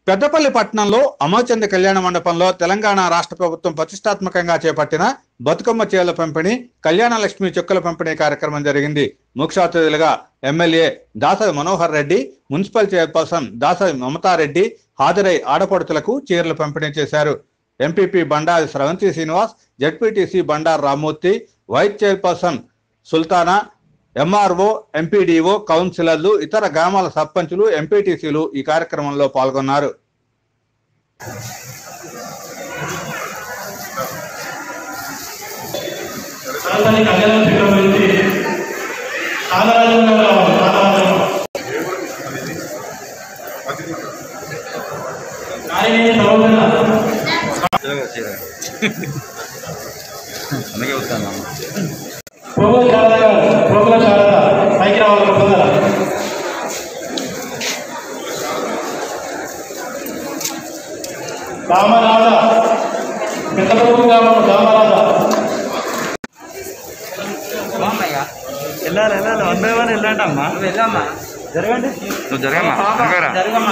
పెద్దపల్లి పట్టణంలో అమోచంద కళ్యాణ మండపంలో తెలంగాణ రాష్ట్ర ప్రభుత్వం ప్రతిష్టాత్మకంగా చేపట్టిన బతుకమ్మ చీరల పంపిణీ కళ్యాణ లక్ష్మి చుక్కల పంపిణీ కార్యక్రమం జరిగింది ముఖ్య అతిథులుగా MLA Dasari Manohar Reddy municipal chairperson Dasari Mamatha Reddy హాజరై ఆడపడుతులకు చీరలు పంపిణీ చేశారు MPP Bandari Sravanthi Srinivas ZPTC Bandaru Rammurthy vice chairperson Sultana MRO MPDO కౌన్సిలర్లు ఇతర గ్రామాల సర్పంచులు ఎంపీటీసీలు ఈ కార్యక్రమంలో పాల్గొన్నారు సరస్వతి కళ్యాణం చేయడం గురించి సాధారణంగా రావాలి సాధారణంగా నాయని సరోజన అందుకే వస్తాను పోగుల శారద గారు పోగుల శారద పైకి రావాలి పొందర రామరాజ పెద్దపడుగు గ్రామం రామరాజ వెళ్ళాలి వెళ్ళాలి వన్ బై వన్ వెళ్ళండి అమ్మా వెళ్ళమ్మా జరగండి నువ్వు జరగమ్మా జరగరా జరగమ్మా